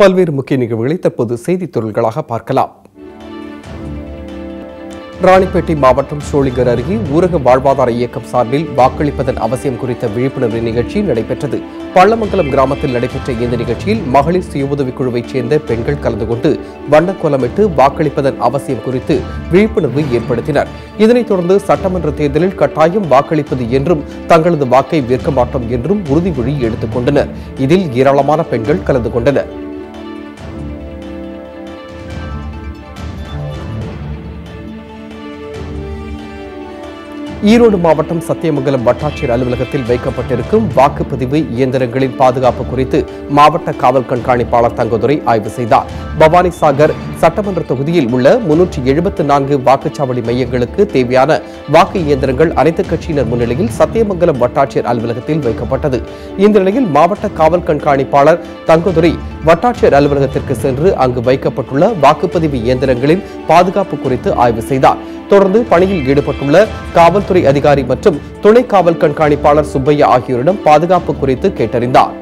பல்வேறு முக்கிய நிகழ்வுகளை தற்போது செய்தித் துறல்களாக பார்க்கலாம் ராணிப்பேட்டை மாவட்டம் சோளிங்கர் அருகே ஊரக வாழ்வாதார இயக்கம் சார்பில் வாக்களிப்பதன் அவசியம் குறித்த விழிப்புணர்வு நிகழ்ச்சி நடைபெற்றது பள்ளமங்கலம் கிராமத்தில் நடைபெற்ற இந்த நிகழ்ச்சியில் மகளிர் சுய உதவிக் குழுவைச் சேர்ந்த பெண்கள் கலந்து கொண்டு வண்ணக்கோலமிட்டு வாக்களிப்பதன் அவசியம் குறித்து விழிப்புணர்வு ஏற்படுத்தினர் இதனைத் தொடர்ந்து சட்டமன்ற தேர்தலில் கட்டாயம் வாக்களிப்பது என்றும் தங்களது வாக்கை விற்க மாட்டோம் என்றும் உறுதிமொழி எடுத்துக் கொண்டனர் இதில் ஏராளமான பெண்கள் கலந்து கொண்டனர் ஈரோடு மாவட்டம் சத்தியமங்கலம் வட்டாட்சியர் அலுவலகத்தில் வைக்கப்பட்டிருக்கும் வாக்குப்பதிவு இயந்திரங்களின் பாதுகாப்பு குறித்து மாவட்ட காவல் கண்காணிப்பாளர் தங்கதுரை ஆய்வு செய்தார் பவானி சாகர் சட்டமன்ற தொகுதியில் உள்ள முன்னூற்றி எழுபத்து நான்கு வாக்குச்சாவடி மையங்களுக்கு தேவையான வாக்கு இயந்திரங்கள் அனைத்து கட்சியினர் முன்னிலையில் சத்தியமங்கலம் வட்டாட்சியர் அலுவலகத்தில் வைக்கப்பட்டது இந்த நிலையில் மாவட்ட காவல் கண்காணிப்பாளர் தங்கதுரை வட்டாட்சியர் அலுவலகத்திற்கு சென்று அங்கு வைக்கப்பட்டுள்ள வாக்குப்பதிவு இயந்திரங்களின் பாதுகாப்பு குறித்து ஆய்வு செய்தார் தொடர்ந்து பணியில் ஈடுபட்டுள்ள காவல்துறை அதிகாரி மற்றும் துணை காவல் கண்காணிப்பாளர் சுப்பையா ஆகியோரிடம் பாதுகாப்பு குறித்து கேட்டறிந்தார்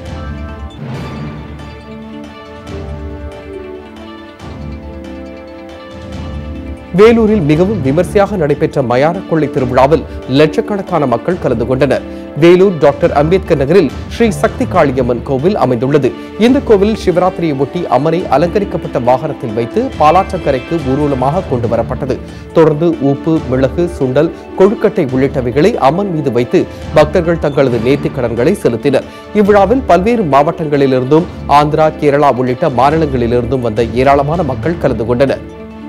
வேலூரில் மிகவும் விமர்சையாக நடைபெற்ற மயான கொள்ளை திருவிழாவில் லட்சக்கணக்கான மக்கள் கலந்து கொண்டனர் வேலூர் டாக்டர் அம்பேத்கர் நகரில் ஸ்ரீ சக்தி காளியம்மன் கோவில் அமைந்துள்ளது இந்த கோவிலில் சிவராத்திரியை ஒட்டி அம்மனை அலங்கரிக்கப்பட்ட வாகனத்தில் வைத்து பாலாற்றங்கரைக்கு ஊர்வலமாக கொண்டு வரப்பட்டது தொடர்ந்து உப்பு மிளகு சுண்டல் கொழுக்கட்டை உள்ளிட்டவைகளை அம்மன் மீது வைத்து பக்தர்கள் தங்களது நேர்த்திக் கடன்களை செலுத்தினர் இவ்விழாவில் பல்வேறு மாவட்டங்களிலிருந்தும் ஆந்திரா கேரளா உள்ளிட்ட மாநிலங்களிலிருந்தும் வந்த ஏராளமான மக்கள் கலந்து கொண்டனர்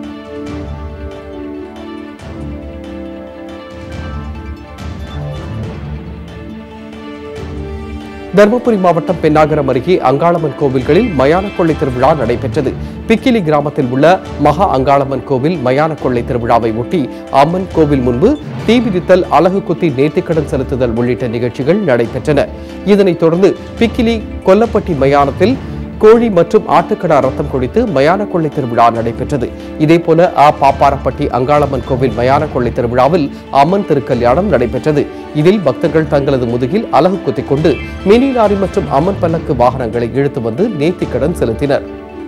தருமபுரி மாவட்டம் பென்னாகரம் அருகே அங்காளம்மன் கோவில்களில் மயான கொள்ளை திருவிழா நடைபெற்றது பிக்கிலி கிராமத்தில் உள்ள மகா அங்காளம்மன் கோவில் மயான கொள்ளை திருவிழாவை ஒட்டி அம்மன் கோவில் முன்பு தீ மிதித்தல் அலகு குத்தி நேர்த்திக்கடன் செலுத்துதல் உள்ளிட்ட நிகழ்ச்சிகள் நடைபெற்றன இதனைத் தொடர்ந்து பிக்கிலி கொல்லப்பட்டி மயானத்தில் கோழி மற்றும் ஆட்டுக்கடா ரத்தம் குடித்து மயான கொள்ளை திருவிழா நடைபெற்றது இதேபோல அ பாப்பாரப்பட்டி அங்காளம்மன் கோவில் மயான கொள்ளை திருவிழாவில் அம்மன் திருக்கல்யாணம் நடைபெற்றது இதில் பக்தர்கள் தங்களது முதுகில் அலகு குத்திக் கொண்டு மினி லாரி மற்றும் அம்மன் பல்லக்கு வாகனங்களை இழுத்து வந்து நேர்த்திக்கடன் செலுத்தினர்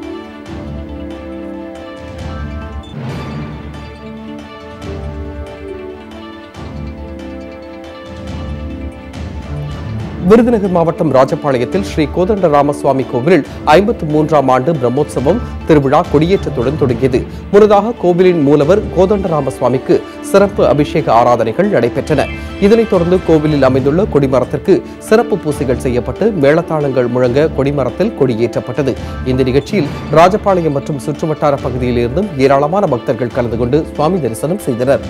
விருதுநகர் மாவட்டம் ராஜபாளையத்தில் ஸ்ரீ கோதண்ட ராமசுவாமி கோவிலில் ஐம்பத்து மூன்றாம் ஆண்டு பிரம்மோற்சவம் திருவிழா கொடியேற்றத்துடன் தொடங்கியது முன்னதாக கோவிலின் மூலவர் கோதண்டராமசுவாமிக்கு சிறப்பு அபிஷேக ஆராதனைகள் நடைபெற்றன இதனைத் தொடர்ந்து கோவிலில் அமைந்துள்ள கொடிமரத்திற்கு சிறப்பு பூசைகள் செய்யப்பட்டு மேளதாளங்கள் முழங்க கொடிமரத்தில் கொடியேற்றப்பட்டது இந்த நிகழ்ச்சியில் ராஜபாளையம் மற்றும் சுற்றுவட்டார பகுதியிலிருந்தும் ஏராளமான பக்தர்கள் கலந்து கொண்டு சுவாமி தரிசனம் செய்தனர்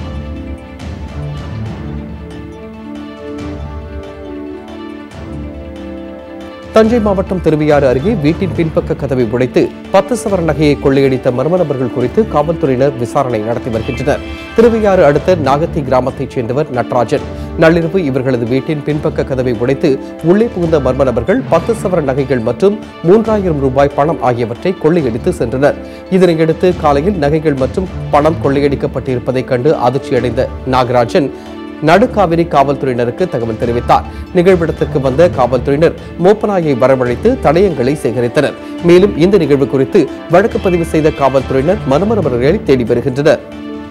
தஞ்சை மாவட்டம் திருவையாறு அருகே வீட்டின் பின்பக்க கதவை உடைத்து பத்து சவர நகையை கொள்ளையடித்த மர்ம நபர்கள் குறித்து காவல்துறையினர் விசாரணை நடத்தி வருகின்றனர் திருவையாறு அடுத்த நாகத்தி கிராமத்தைச் சேர்ந்தவர் நடராஜன் நள்ளிரவு இவர்களது வீட்டின் பின்பக்க கதவை உடைத்து உள்ளே புகுந்த மர்ம நபர்கள் பத்து சவர நகைகள் மற்றும் மூன்றாயிரம் ரூபாய் பணம் ஆகியவற்றை கொள்ளையடித்து சென்றனர் இதனையடுத்து காலையில் நகைகள் மற்றும் பணம் கொள்ளையடிக்கப்பட்டிருப்பதைக் கண்டு அதிர்ச்சியடைந்த நாகராஜன் நடுக்காவிரி காவல்துறையினருக்கு தகவல் தெரிவித்தார் நிகழ்விடத்திற்கு வந்த காவல்துறையினர் மோப்பநாயை வரவழைத்து தடயங்களை சேகரித்தனர் மேலும் இந்த நிகழ்வு குறித்து வழக்கு பதிவு செய்த காவல்துறையினர் மர்மநபர்களை தேடி வருகின்றனர்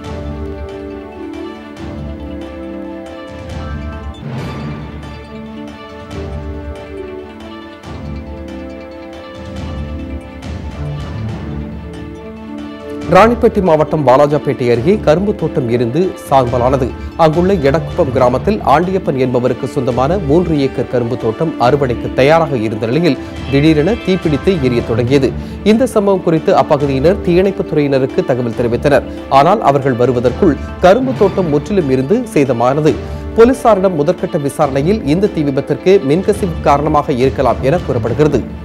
ராணிப்பேட்டை மாவட்டம் வாலாஜாப்பேட்டை அருகே கரும்பு தோட்டம் எரிந்து சாம்பலானது அங்குள்ள எடக்குப்பம் கிராமத்தில் ஆண்டியப்பன் என்பவருக்கு சொந்தமான மூன்று ஏக்கர் கரும்பு தோட்டம் அறுவடைக்கு தயாராக இருந்த நிலையில் திடீரென தீப்பிடித்து எரிய தொடங்கியது இந்த சம்பவம் குறித்து அப்பகுதியினர் தீயணைப்புத் துறையினருக்கு தகவல் தெரிவித்தனர் ஆனால் அவர்கள் வருவதற்குள் கரும்பு தோட்டம் முற்றிலும் இருந்து சேதமானது போலீசாரிடம் முதற்கட்ட விசாரணையில் இந்த தீ விபத்திற்கு மின்கசிவு காரணமாக இருக்கலாம் என கூறப்படுகிறது